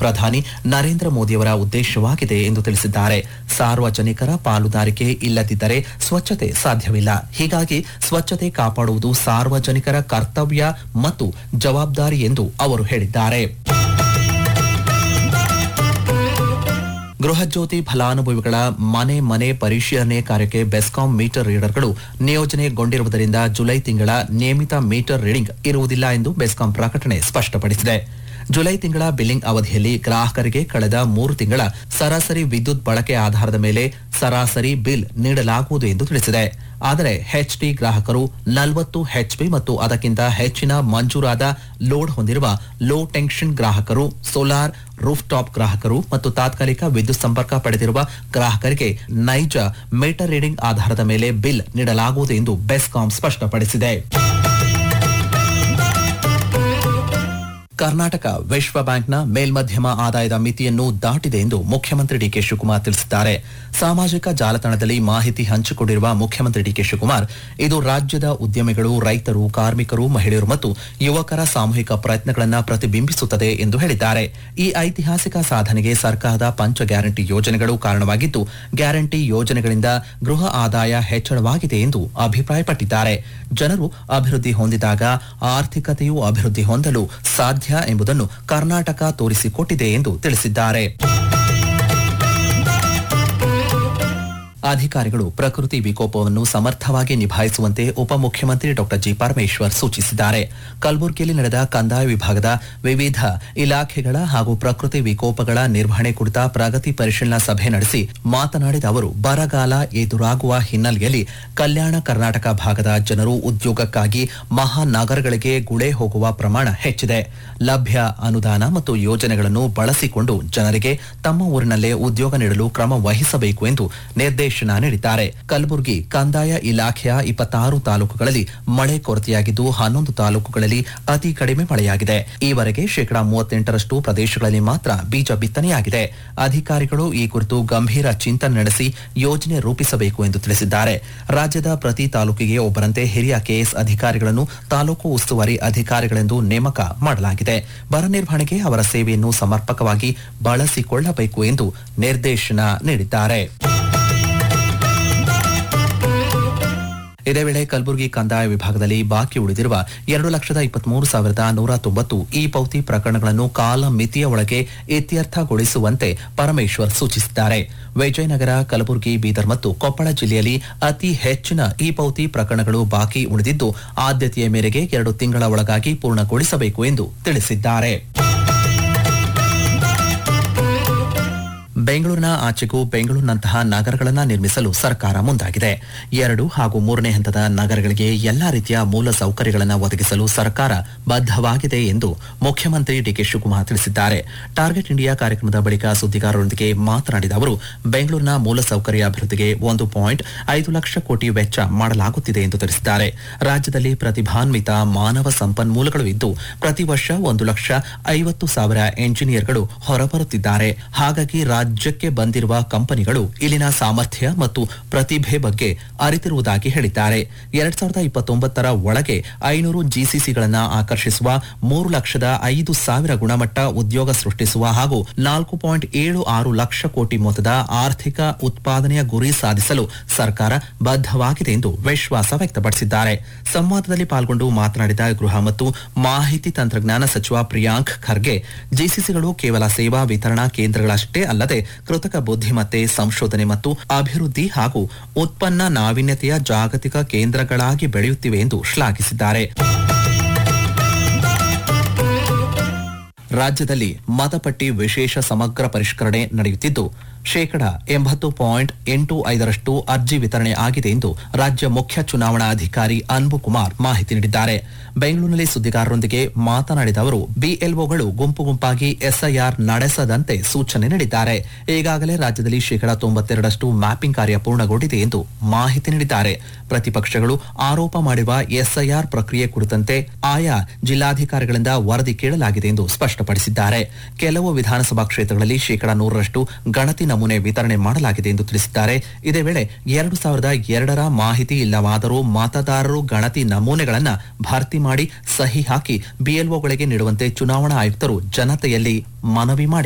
ಪ್ರಧಾನಿ ನರೇಂದ್ರ ಮೋದಿಯವರ ಉದ್ದೇಶವಾಗಿದೆ ಎಂದು ತಿಳಿಸಿದ್ದಾರೆ ಸಾರ್ವಜನಿಕರ ಪಾಲುದಾರಿಕೆ ಇಲ್ಲದಿದ್ದರೆ ಸ್ವಚ್ಛತೆ ಸಾಧ್ಯವಿಲ್ಲ ಹೀಗಾಗಿ ಸ್ವಚ್ಛತೆ ಕಾಪಾಡುವುದು ಸಾರ್ವಜನಿಕರ ಕರ್ತವ್ಯ ಮತ್ತು ಜವಾಬ್ದಾರಿ ಎಂದು ಅವರು ಹೇಳಿದ್ದಾರೆ ಗೃಹಜ್ಯೋತಿ ಫಲಾನುಭವಿಗಳ ಮನೆ ಮನೆ ಪರಿಶೀಲನೆ ಕಾರ್ಯಕ್ಕೆ ಬೆಸ್ಕಾಂ ಮೀಟರ್ ರೀಡರ್ಗಳು ನಿಯೋಜನೆಗೊಂಡಿರುವುದರಿಂದ ಜುಲೈ ತಿಂಗಳ ನಿಯಮಿತ ಮೀಟರ್ ರೀಡಿಂಗ್ ಇರುವುದಿಲ್ಲ ಎಂದು ಬೆಸ್ಕಾಂ ಪ್ರಕಟಣೆ ಸ್ಪಷ್ಟಪಡಿಸಿದೆ ಜುಲೈ ತಿಂಗಳ ಬಿಲ್ಲಿಂಗ್ ಅವಧಿಯಲ್ಲಿ ಗ್ರಾಹಕರಿಗೆ ಕಳೆದ ಮೂರು ತಿಂಗಳ ಸರಾಸರಿ ವಿದ್ಯುತ್ ಬಳಕೆ ಆಧಾರದ ಮೇಲೆ ಸರಾಸರಿ ಬಿಲ್ ನೀಡಲಾಗುವುದು ಎಂದು ತಿಳಿಸಿದೆ ಆದರೆ ಎಚ್ಟಿ ಗ್ರಾಹಕರು ನಲವತ್ತು ಎಚ್ಪಿ ಮತ್ತು ಅದಕ್ಕಿಂತ ಹೆಚ್ಚಿನ ಮಂಜೂರಾದ ಲೋಡ್ ಹೊಂದಿರುವ ಲೋ ಟೆನ್ಷನ್ ಗ್ರಾಹಕರು ಸೋಲಾರ್ ರೂಫ್ ಟಾಪ್ ಗ್ರಾಹಕರು ಮತ್ತು ತಾತ್ಕಾಲಿಕ ವಿದ್ಯುತ್ ಸಂಪರ್ಕ ಪಡೆದಿರುವ ಗ್ರಾಹಕರಿಗೆ ನೈಜ ಮೀಟರ್ ರೀಡಿಂಗ್ ಆಧಾರದ ಮೇಲೆ ಬಿಲ್ ನೀಡಲಾಗುವುದು ಎಂದು ಬೆಸ್ಕಾಂ ಸ್ಪಷ್ಟಪಡಿಸಿದೆ ಕರ್ನಾಟಕ ವಿಶ್ವ ಬ್ಯಾಂಕ್ನ ಮೇಲ್ಮಧ್ಯಮ ಆದಾಯದ ಮಿತಿಯನ್ನು ದಾಟಿದೆ ಎಂದು ಮುಖ್ಯಮಂತ್ರಿ ಡಿಕೆ ಶಿವಕುಮಾರ್ ತಿಳಿಸಿದ್ದಾರೆ ಸಾಮಾಜಿಕ ಜಾಲತಾಣದಲ್ಲಿ ಮಾಹಿತಿ ಹಂಚಿಕೊಂಡಿರುವ ಮುಖ್ಯಮಂತ್ರಿ ಡಿಕೆ ಶಿವಕುಮಾರ್ ಇದು ರಾಜ್ಯದ ಉದ್ಯಮಿಗಳು ರೈತರು ಕಾರ್ಮಿಕರು ಮಹಿಳೆಯರು ಮತ್ತು ಯುವಕರ ಸಾಮೂಹಿಕ ಪ್ರಯತ್ನಗಳನ್ನು ಪ್ರತಿಬಿಂಬಿಸುತ್ತದೆ ಎಂದು ಹೇಳಿದ್ದಾರೆ ಈ ಐತಿಹಾಸಿಕ ಸಾಧನೆಗೆ ಸರ್ಕಾರದ ಪಂಚ ಗ್ಯಾರಂಟಿ ಯೋಜನೆಗಳು ಕಾರಣವಾಗಿದ್ದು ಗ್ಯಾರಂಟಿ ಯೋಜನೆಗಳಿಂದ ಗೃಹ ಆದಾಯ ಹೆಚ್ಚಳವಾಗಿದೆ ಎಂದು ಅಭಿಪ್ರಾಯಪಟ್ಟಿದ್ದಾರೆ ಜನರು ಅಭಿವೃದ್ಧಿ ಹೊಂದಿದಾಗ ಆರ್ಥಿಕತೆಯು ಅಭಿವೃದ್ಧಿ ಹೊಂದಲು ಸಾಧ್ಯ ಎಂಬುದನ್ನು ಕರ್ನಾಟಕ ತೋರಿಸಿಕೊಟ್ಟಿದೆ ಎಂದು ತಿಳಿಸಿದ್ದಾರೆ ಅಧಿಕಾರಿಗಳು ಪ್ರಕೃತಿ ವಿಕೋಪವನ್ನು ಸಮರ್ಥವಾಗಿ ನಿಭಾಯಿಸುವಂತೆ ಉಪಮುಖ್ಯಮಂತ್ರಿ ಡಾ ಜಿ ಪರಮೇಶ್ವರ್ ಸೂಚಿಸಿದ್ದಾರೆ ಕಲಬುರಗಿಯಲ್ಲಿ ನಡೆದ ಕಂದಾಯ ವಿಭಾಗದ ವಿವಿಧ ಇಲಾಖೆಗಳ ಹಾಗೂ ಪ್ರಕೃತಿ ವಿಕೋಪಗಳ ನಿರ್ವಹಣೆ ಕುರಿತ ಪ್ರಗತಿ ಪರಿಶೀಲನಾ ಸಭೆ ನಡೆಸಿ ಮಾತನಾಡಿದ ಅವರು ಬರಗಾಲ ಎದುರಾಗುವ ಹಿನ್ನೆಲೆಯಲ್ಲಿ ಕಲ್ಯಾಣ ಕರ್ನಾಟಕ ಭಾಗದ ಜನರು ಉದ್ಯೋಗಕ್ಕಾಗಿ ಮಹಾನಗರಗಳಿಗೆ ಗುಳೆ ಹೋಗುವ ಪ್ರಮಾಣ ಹೆಚ್ಚಿದೆ ಲಭ್ಯ ಅನುದಾನ ಮತ್ತು ಯೋಜನೆಗಳನ್ನು ಬಳಸಿಕೊಂಡು ಜನರಿಗೆ ತಮ್ಮ ಊರಿನಲ್ಲೇ ಉದ್ಯೋಗ ನೀಡಲು ಕ್ರಮ ವಹಿಸಬೇಕು ಎಂದು ನಿರ್ದೇಶನ ನೀಡಿದ್ದಾರೆ ಕಲಬುರಗಿ ಕಂದಾಯ ಇಲಾಖೆಯ ಇಪ್ಪತ್ತಾರು ತಾಲೂಕುಗಳಲ್ಲಿ ಮಳೆ ಕೊರತೆಯಾಗಿದ್ದು ಹನ್ನೊಂದು ತಾಲೂಕುಗಳಲ್ಲಿ ಅತಿ ಕಡಿಮೆ ಮಳೆಯಾಗಿದೆ ಈವರೆಗೆ ಶೇಕಡಾ ಮೂವತ್ತೆಂಟರಷ್ಟು ಪ್ರದೇಶಗಳಲ್ಲಿ ಮಾತ್ರ ಬೀಜ ಬಿತ್ತನೆಯಾಗಿದೆ ಅಧಿಕಾರಿಗಳು ಈ ಕುರಿತು ಗಂಭೀರ ಚಿಂತನೆ ನಡೆಸಿ ಯೋಜನೆ ರೂಪಿಸಬೇಕು ಎಂದು ತಿಳಿಸಿದ್ದಾರೆ ರಾಜ್ಯದ ಪ್ರತಿ ತಾಲೂಕಿಗೆ ಒಬ್ಬರಂತೆ ಹಿರಿಯ ಕೆಎಸ್ ಅಧಿಕಾರಿಗಳನ್ನು ತಾಲೂಕು ಉಸ್ತುವಾರಿ ಅಧಿಕಾರಿಗಳೆಂದು ನೇಮಕ ಮಾಡಲಾಗಿದೆ ಬರ ನಿರ್ವಹಣೆಗೆ ಅವರ ಸೇವೆಯನ್ನು ಸಮರ್ಪಕವಾಗಿ ಬಳಸಿಕೊಳ್ಳಬೇಕು ಎಂದು ನಿರ್ದೇಶನ ನೀಡಿದ್ದಾರೆ ಇದೇ ವೇಳೆ ಕಲಬುರಗಿ ಕಂದಾಯ ವಿಭಾಗದಲ್ಲಿ ಬಾಕಿ ಉಳಿದಿರುವ ಎರಡು ಲಕ್ಷದ ಇಪ್ಪತ್ಮೂರು ಸಾವಿರದ ನೂರ ತೊಂಬತ್ತು ಇ ಪೌತಿ ಪ್ರಕರಣಗಳನ್ನು ಕಾಲ ಮಿತಿಯ ಒಳಗೆ ಇತ್ಯರ್ಥಗೊಳಿಸುವಂತೆ ಪರಮೇಶ್ವರ್ ಸೂಚಿಸಿದ್ದಾರೆ ವಿಜಯನಗರ ಕಲಬುರಗಿ ಬೀದರ್ ಮತ್ತು ಕೊಪ್ಪಳ ಜಿಲ್ಲೆಯಲ್ಲಿ ಅತಿ ಹೆಚ್ಚಿನ ಇ ಪೌತಿ ಪ್ರಕರಣಗಳು ಬಾಕಿ ಉಳಿದಿದ್ದು ಆದ್ಯತೆಯ ಮೇರೆಗೆ ಎರಡು ತಿಂಗಳ ಒಳಗಾಗಿ ಪೂರ್ಣಗೊಳಿಸಬೇಕು ಎಂದು ತಿಳಿಸಿದ್ದಾರೆ ಬೆಂಗಳೂರಿನ ಆಚೆಗೂ ಬೆಂಗಳೂರಿನಂತಹ ನಗರಗಳನ್ನು ನಿರ್ಮಿಸಲು ಸರ್ಕಾರ ಮುಂದಾಗಿದೆ ಎರಡು ಹಾಗೂ ಮೂರನೇ ಹಂತದ ನಗರಗಳಿಗೆ ಎಲ್ಲಾ ರೀತಿಯ ಮೂಲ ಸೌಕರ್ಯಗಳನ್ನು ಒದಗಿಸಲು ಸರ್ಕಾರ ಬದ್ಧವಾಗಿದೆ ಎಂದು ಮುಖ್ಯಮಂತ್ರಿ ಡಿಕೆ ಶಿವಕುಮಾರ್ ತಿಳಿಸಿದ್ದಾರೆ ಟಾರ್ಗೆಟ್ ಇಂಡಿಯಾ ಕಾರ್ಯಕ್ರಮದ ಬಳಿಕ ಸುದ್ದಿಗಾರರೊಂದಿಗೆ ಮಾತನಾಡಿದ ಅವರು ಬೆಂಗಳೂರಿನ ಮೂಲಸೌಕರ್ಯ ಅಭಿವೃದ್ಧಿಗೆ ಒಂದು ಪಾಯಿಂಟ್ ಐದು ಲಕ್ಷ ಕೋಟಿ ವೆಚ್ಚ ಮಾಡಲಾಗುತ್ತಿದೆ ಎಂದು ತಿಳಿಸಿದ್ದಾರೆ ರಾಜ್ಯದಲ್ಲಿ ಪ್ರತಿಭಾನ್ವಿತ ಮಾನವ ಸಂಪನ್ಮೂಲಗಳು ಇದ್ದು ಪ್ರತಿ ವರ್ಷ ಒಂದು ಲಕ್ಷ ಐವತ್ತು ಸಾವಿರ ಎಂಜಿನಿಯರ್ಗಳು ಹೊರಬರುತ್ತಿದ್ದಾರೆ ಹಾಗಾಗಿ ರಾಜ್ಯಕ್ಕೆ ಬಂದಿರುವ ಕಂಪನಿಗಳು ಇಲ್ಲಿನ ಸಾಮರ್ಥ್ಯ ಮತ್ತು ಪ್ರತಿಭೆ ಬಗ್ಗೆ ಅರಿತಿರುವುದಾಗಿ ಹೇಳಿದ್ದಾರೆ ಎರಡ್ ಸಾವಿರದ ಇಪ್ಪತ್ತೊಂಬತ್ತರ ಒಳಗೆ ಐನೂರು ಜಿಸಿಸಿಗಳನ್ನು ಆಕರ್ಷಿಸುವ ಮೂರು ಲಕ್ಷದ ಐದು ಸಾವಿರ ಗುಣಮಟ್ಟ ಉದ್ಯೋಗ ಸೃಷ್ಟಿಸುವ ಹಾಗೂ ನಾಲ್ಕು ಪಾಯಿಂಟ್ ಏಳು ಆರು ಲಕ್ಷ ಕೋಟಿ ಮೊತ್ತದ ಆರ್ಥಿಕ ಉತ್ಪಾದನೆಯ ಗುರಿ ಸಾಧಿಸಲು ಸರ್ಕಾರ ಬದ್ಧವಾಗಿದೆ ಎಂದು ವಿಶ್ವಾಸ ವ್ಯಕ್ತಪಡಿಸಿದ್ದಾರೆ ಸಂವಾದದಲ್ಲಿ ಪಾಲ್ಗೊಂಡು ಮಾತನಾಡಿದ ಗೃಹ ಮತ್ತು ಮಾಹಿತಿ ತಂತ್ರಜ್ಞಾನ ಸಚಿವ ಪ್ರಿಯಾಂಕ್ ಖರ್ಗೆ ಜಿಸಿಸಿಗಳು ಕೇವಲ ಸೇವಾ ವಿತರಣಾ ಕೇಂದ್ರಗಳಷ್ಟೇ ಅಲ್ಲದೆ ಕೃತಕ ಬುದ್ಧಿಮತ್ತೆ ಸಂಶೋಧನೆ ಮತ್ತು ಅಭಿವೃದ್ಧಿ ಹಾಗೂ ಉತ್ಪನ್ನ ನಾವೀನ್ಯತೆಯ ಜಾಗತಿಕ ಕೇಂದ್ರಗಳಾಗಿ ಬೆಳೆಯುತ್ತಿವೆ ಎಂದು ಶ್ಲಾಘಿಸಿದ್ದಾರೆ ರಾಜ್ಯದಲ್ಲಿ ಮತಪಟ್ಟಿ ವಿಶೇಷ ಸಮಗ್ರ ಪರಿಷ್ಕರಣೆ ನಡೆಯುತ್ತಿದ್ದು ಶೇಕಡ ಎಂಬತ್ತು ಪಾಯಿಂಟ್ ಎಂಟು ಐದರಷ್ಟು ಅರ್ಜಿ ವಿತರಣೆ ಆಗಿದೆ ಎಂದು ರಾಜ್ಯ ಮುಖ್ಯ ಚುನಾವಣಾ ಅಧಿಕಾರಿ ಅನ್ಬು ಕುಮಾರ್ ಮಾಹಿತಿ ನೀಡಿದ್ದಾರೆ ಬೆಂಗಳೂರಿನಲ್ಲಿ ಸುದ್ದಿಗಾರರೊಂದಿಗೆ ಮಾತನಾಡಿದ ಅವರು ಬಿಎಲ್ಒಗಳು ಗುಂಪು ಗುಂಪಾಗಿ ಎಸ್ಐಆರ್ ನಡೆಸದಂತೆ ಸೂಚನೆ ನೀಡಿದ್ದಾರೆ ಈಗಾಗಲೇ ರಾಜ್ಯದಲ್ಲಿ ಶೇಕಡ ತೊಂಬತ್ತೆರಡಷ್ಟು ಮ್ಯಾಪಿಂಗ್ ಕಾರ್ಯ ಪೂರ್ಣಗೊಂಡಿದೆ ಎಂದು ಮಾಹಿತಿ ನೀಡಿದ್ದಾರೆ ಪ್ರತಿಪಕ್ಷಗಳು ಆರೋಪ ಮಾಡಿರುವ ಎಸ್ಐಆರ್ ಪ್ರಕ್ರಿಯೆ ಕುರಿತಂತೆ ಆಯಾ ಜಿಲ್ಲಾಧಿಕಾರಿಗಳಿಂದ ವರದಿ ಕೇಳಲಾಗಿದೆ ಎಂದು ಸ್ಪಷ್ಟಪಡಿಸಿದ್ದಾರೆ ಕೆಲವು ವಿಧಾನಸಭಾ ಕ್ಷೇತ್ರಗಳಲ್ಲಿ ಶೇಕಡ ನೂರರಷ್ಟು ಗಣತಿ ನಮೂನೆ ವಿತರಣೆ ಮಾಡಲಾಗಿದೆ ಎಂದು ತಿಳಿಸಿದ್ದಾರೆ ಇದೇ ವೇಳೆ ಎರಡು ಸಾವಿರದ ಎರಡರ ಮಾಹಿತಿ ಇಲ್ಲವಾದರೂ ಮತದಾರರು ಗಣತಿ ನಮೂನೆಗಳನ್ನು ಭರ್ತಿ ಮಾಡಿ ಸಹಿ ಹಾಕಿ ಬಿಎಲ್ಒಗಳಿಗೆ ನೀಡುವಂತೆ ಚುನಾವಣಾ ಆಯುಕ್ತರು ಜನತೆಯಲ್ಲಿ ಮನವಿ ಮಾಡಿದ್ದಾರೆ